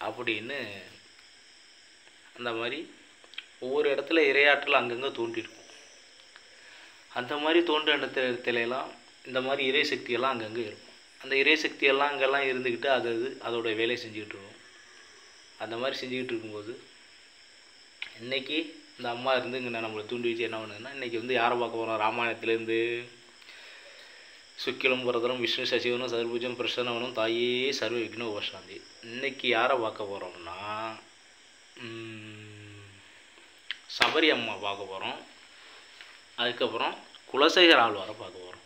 அப்படின்னு அந்த மாதிரி ஒவ்வொரு இடத்துல இரையாற்றல் அங்கங்கே தோன்றியிருக்கும் அந்த மாதிரி தோன்ற இடத்துல இடத்துலலாம் இந்த மாதிரி இறை சக்தியெல்லாம் அங்கங்கே இருக்கும் அந்த இறை சக்தியெல்லாம் அங்கெல்லாம் இருந்துக்கிட்டு அது அது அதோட வேலையை செஞ்சுக்கிட்டு இருக்கும் அந்த மாதிரி செஞ்சுக்கிட்டு இருக்கும்போது இன்னைக்கு இந்த அம்மா இருந்து இங்கே நம்மளை தூண்டி வச்சு என்ன பண்ணுதுன்னா இன்றைக்கி வந்து யாரை பார்க்க போகிறோம் ராமாயணத்துலேருந்து சுக்கிலம் பரதரம் விஷ்ணு சசிவனும் சதுர்புஜம் பிரசன்னவனும் தாயே சர்வ விக்ன உபசாந்தி இன்னைக்கு யாரை பார்க்க போகிறோம்னா சபரி அம்மா பார்க்க போகிறோம் அதுக்கப்புறம் குலசேகர் ஆழ்வாரை பார்க்க போகிறோம்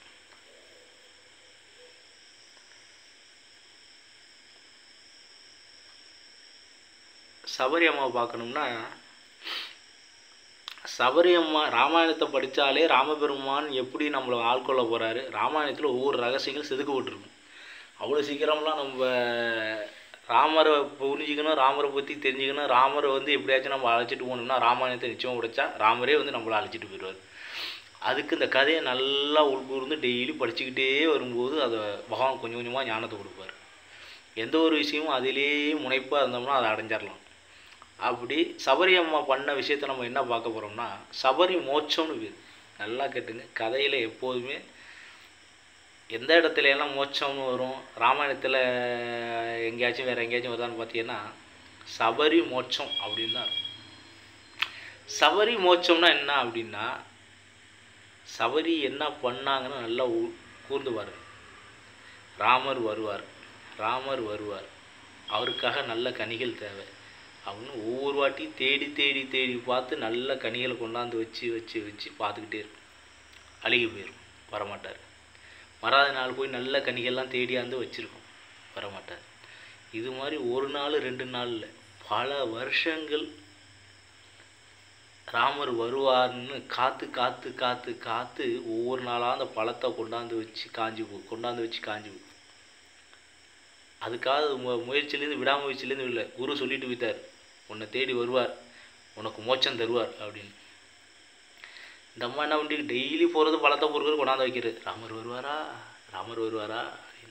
சபரி அம்மாவை பார்க்கணும்னா சபரி அம்மா ராமாயணத்தை படித்தாலே ராமபெருமான் எப்படி நம்மளை ஆட்கொள்ள போகிறாரு ராமாயணத்தில் ஒவ்வொரு ரகசியங்களும் செதுக்கப்பட்டிருக்கும் அவ்வளோ சீக்கிரம்லாம் நம்ம ராமரை புரிஞ்சுக்கணும் ராமரை பற்றி தெரிஞ்சுக்கணும் ராமரை வந்து எப்படியாச்சும் நம்ம அழைச்சிட்டு போகணும்னா ராமாயணத்தை நிச்சயம் படித்தா ராமரே வந்து நம்மளை அழைச்சிட்டு போயிடுவார் அதுக்கு இந்த கதையை நல்லா உள்கூர்ந்து டெய்லி படிச்சுக்கிட்டே வரும்போது அதை பகவான் கொஞ்சம் கொஞ்சமாக ஞானத்தை கொடுப்பார் எந்த ஒரு விஷயமும் அதிலேயே முனைப்பாக இருந்தோம்னா அதை அடைஞ்சிடலாம் அப்படி சபரி அம்மா பண்ண விஷயத்த நம்ம என்ன பார்க்க போகிறோம்னா சபரி மோட்சம்னு பேர் நல்லா கேட்டுங்க கதையில் எப்போதுமே எந்த இடத்துல எல்லாம் மோட்சம்னு வரும் ராமாயணத்தில் எங்கேயாச்சும் வேறு எங்கேயாச்சும் வருதான்னு பார்த்தீங்கன்னா சபரி மோட்சம் அப்படின்னு தான் இருக்கும் சபரி மோட்சம்னா என்ன அப்படின்னா சபரி என்ன பண்ணாங்கன்னு நல்லா உ- கூர்ந்து பாருங்க ராமர் வருவார் ராமர் வருவார் அவருக்காக நல்ல கனிகள் தேவை அப்படின்னு ஒவ்வொரு வாட்டியும் தேடி தேடி தேடி பார்த்து நல்ல கனிகளை கொண்டாந்து வச்சு வச்சு வச்சு பார்த்துக்கிட்டே இருக்கும் அழுகி போயிடும் வரமாட்டார் மறாத நாள் போய் நல்ல கனிகள்லாம் தேடியாந்து வச்சுருக்கோம் வரமாட்டார் இது மாதிரி ஒரு நாள் ரெண்டு நாளில் பல வருஷங்கள் ராமர் வருவார்னு காத்து காத்து காத்து காத்து ஒவ்வொரு நாளாக அந்த பழத்தை கொண்டாந்து வச்சு காஞ்சி போ கொண்டாந்து வச்சு காஞ்சி போ அதுக்காக மு முயற்சியிலேருந்து விடாமுயற்சியிலேருந்து இல்லை குரு சொல்லிட்டு போயிட்டார் உன்னை தேடி வருவார் உனக்கு மோட்சம் தருவார் அப்படின்னு இந்த அம்மா என்ன பண்ணி டெய்லி போகிறது பழத்தை பொறுக்கிறது கொண்டாந்து வைக்கிறது ராமர் வருவாரா ராமர் வருவாரா அப்படின்னு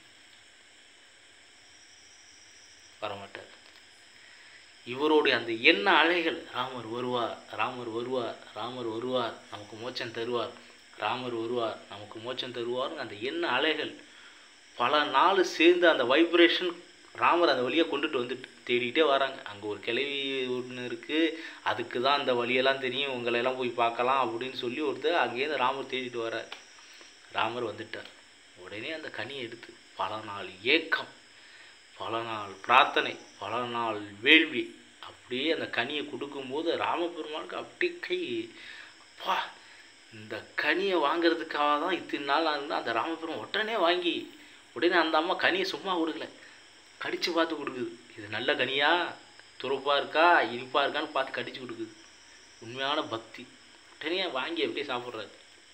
வரமாட்டார் இவருடைய அந்த எண்ண அலைகள் ராமர் வருவார் ராமர் வருவார் ராமர் வருவார் நமக்கு மோட்சம் தருவார் ராமர் வருவார் நமக்கு மோட்சம் தருவார்னு அந்த எண்ண அலைகள் பல நாள் சேர்ந்து அந்த வைப்ரேஷன் ராமர் அந்த வழியை கொண்டுட்டு வந்துட்டு தேடிக்கிட்டே வராங்க அங்கே ஒரு கிளவி ஒன்று இருக்குது அதுக்கு தான் அந்த வழியெல்லாம் தெரியும் உங்களையெல்லாம் போய் பார்க்கலாம் அப்படின்னு சொல்லி ஒருத்தர் அங்கேருந்து ராமர் தேடிட்டு வரார் ராமர் வந்துட்டார் உடனே அந்த கனியை எடுத்து பல நாள் ஏக்கம் பல நாள் பிரார்த்தனை பல நாள் வேள்வி அப்படியே அந்த கனியை கொடுக்கும்போது ராமபெருமானுக்கு அப்படி கை அப்பா இந்த கனியை வாங்குறதுக்காக தான் இத்தனை நாள் ஆகுதுன்னா அந்த ராமபெருமான் உடனே வாங்கி உடனே அந்த அம்மா கனியை சும்மா கொடுக்கல கடித்து பார்த்து கொடுக்குது இது நல்ல கனியா துறப்பாக இருக்கா இனிப்பாக இருக்கான்னு பார்த்து கடிச்சு கொடுக்குது உண்மையான பக்தி உடனே வாங்கி அப்படியே சாப்பிட்றாரு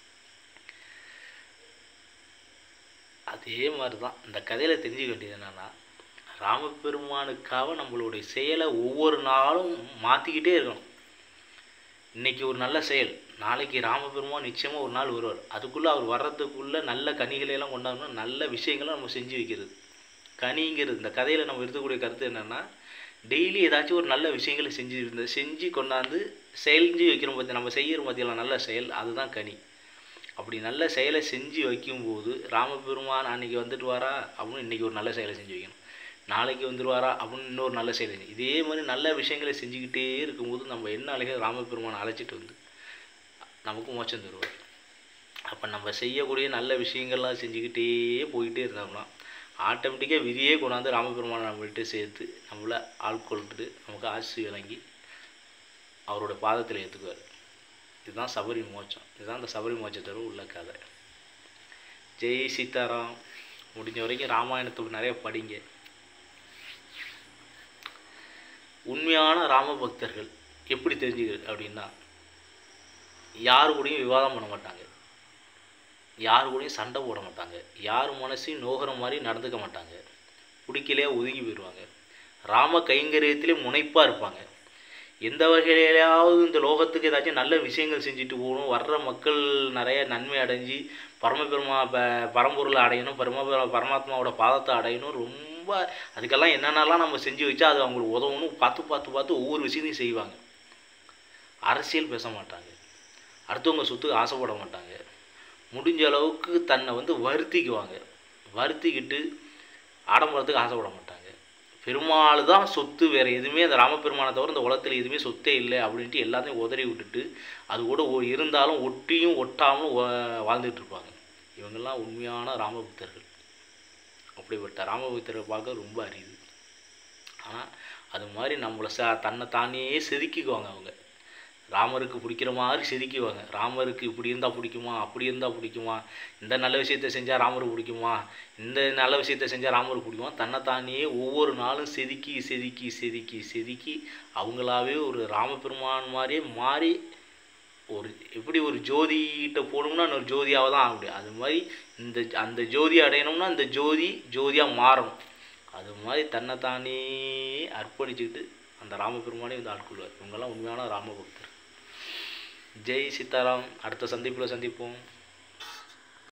அதே மாதிரி தான் இந்த கதையில் தெரிஞ்சுக்க வேண்டியது என்னென்னா ராமபெருமானுக்காக நம்மளுடைய செயலை ஒவ்வொரு நாளும் மாற்றிக்கிட்டே இருக்கணும் இன்னைக்கு ஒரு நல்ல செயல் நாளைக்கு ராமபெருமான் நிச்சயமாக ஒரு நாள் வருவார் அதுக்குள்ளே அவர் வர்றதுக்குள்ளே நல்ல கனிகளை எல்லாம் கொண்டாடணும் நல்ல விஷயங்களை நம்ம செஞ்சு வைக்கிறது கனிங்கிறது இந்த கதையில் நம்ம எடுத்துக்கூடிய கருத்து என்னென்னா டெய்லி ஏதாச்சும் ஒரு நல்ல விஷயங்களை செஞ்சு இருந்த செஞ்சு கொண்டாந்து செஞ்சு வைக்கிறோம் பற்றி நம்ம செய்கிற மத்தியில் நல்ல செயல் அதுதான் கனி அப்படி நல்ல செயலை செஞ்சு வைக்கும்போது ராமபெருமான் அன்னைக்கு வந்துட்டு வாரா அப்படின்னு இன்றைக்கி ஒரு நல்ல செயலை செஞ்சு வைக்கணும் நாளைக்கு வந்துடுவாரா அப்படின்னு இன்னொரு நல்ல செயல் செஞ்சு இதே மாதிரி நல்ல விஷயங்களை செஞ்சுக்கிட்டே இருக்கும்போது நம்ம என்ன அழகாக ராமபெருமானை அழைச்சிட்டு வந்து நமக்கு மோட்சம் தருவார் அப்போ நம்ம செய்யக்கூடிய நல்ல விஷயங்கள்லாம் செஞ்சுக்கிட்டே போயிட்டே இருந்தோம்னா ஆட்டோமேட்டிக்காக விதியே கொண்டாந்து ராமபெருமானை நம்மள்கிட்ட சேர்த்து நம்மளை ஆட்கொள்ட்டு நமக்கு ஆசி வழங்கி அவரோட பாதத்தில் ஏற்றுக்குவார் இதுதான் சபரி மோட்சம் இதுதான் இந்த சபரி மோட்சத்தோட உள்ள கதை ஜெய் சீதாராம் முடிஞ்ச வரைக்கும் ராமாயணத்தை நிறைய படிங்க உண்மையான ராம பக்தர்கள் எப்படி தெரிஞ்சுக்கிறது அப்படின்னா யாரு கூடயும் விவாதம் பண்ண மாட்டாங்க யாரு கூடயும் சண்டை போட மாட்டாங்க யார் மனசையும் நோகிற மாதிரி நடந்துக்க மாட்டாங்க பிடிக்கலையே ஒதுங்கி போயிடுவாங்க ராம கைங்கரியத்திலே முனைப்பாக இருப்பாங்க எந்த வகையிலாவது இந்த லோகத்துக்கு ஏதாச்சும் நல்ல விஷயங்கள் செஞ்சுட்டு போகணும் வர்ற மக்கள் நிறைய நன்மை அடைஞ்சு பரமபெருமா ப பரம்பொருளை அடையணும் பரம பரமாத்மாவோட பாதத்தை அடையணும் ரொம்ப ரொம்ப அதுக்கெல்லாம் என்னென்னலாம் நம்ம செஞ்சு வச்சா அது அவங்களுக்கு உதவணும் பார்த்து பார்த்து பார்த்து ஒவ்வொரு விஷயத்தையும் செய்வாங்க அரசியல் பேச மாட்டாங்க அடுத்தவங்க சொத்துக்கு ஆசைப்பட மாட்டாங்க முடிஞ்ச அளவுக்கு தன்னை வந்து வருத்திக்குவாங்க வருத்திக்கிட்டு ஆடம்பரத்துக்கு ஆசைப்பட மாட்டாங்க பெருமாள் தான் சொத்து வேறு எதுவுமே அந்த ராமபெருமானை தவிர இந்த உலகத்தில் எதுவுமே சொத்தே இல்லை அப்படின்ட்டு எல்லாத்தையும் உதறி விட்டுட்டு அது கூட ஒ- இருந்தாலும் ஒட்டியும் ஒட்டாமலும் வா- வாழ்ந்துட்டு இருப்பாங்க இவங்கெல்லாம் உண்மையான ராமபக்தர்கள் அப்படிப்பட்ட ராமபக்தரை பார்க்க ரொம்ப அரியுது ஆனால் அது மாதிரி நம்மளை ச தன்னை தானே செதுக்கிக்குவாங்க அவங்க ராமருக்கு பிடிக்கிற மாதிரி செதுக்கிக்குவாங்க ராமருக்கு இப்படி இருந்தால் பிடிக்குமா அப்படி இருந்தால் பிடிக்குமா இந்த நல்ல விஷயத்த செஞ்சால் ராமருக்கு பிடிக்குமா இந்த நல்ல விஷயத்த செஞ்சால் ராமருக்கு பிடிக்குமா தன்னைத்தானே ஒவ்வொரு நாளும் செதுக்கி செதுக்கி செதுக்கி செதுக்கி அவங்களாவே ஒரு ராமபெருமான் மாதிரியே மாறி ஒரு எப்படி ஒரு ஜோதிகிட்ட போகணும்னா இன்னொரு ஜோதியாக தான் ஆக முடியும் அது மாதிரி இந்த அந்த ஜோதி அடையணும்னா இந்த ஜோதி ஜோதியாக மாறணும் அது மாதிரி தன்னைத்தானே அர்ப்பணிச்சுக்கிட்டு அந்த ராமபெருமானே வந்து ஆட்கொள்வார் இவங்கெல்லாம் உண்மையான ராமபக்தர் ஜெய் சீதாராம் அடுத்த சந்திப்பில் சந்திப்போம்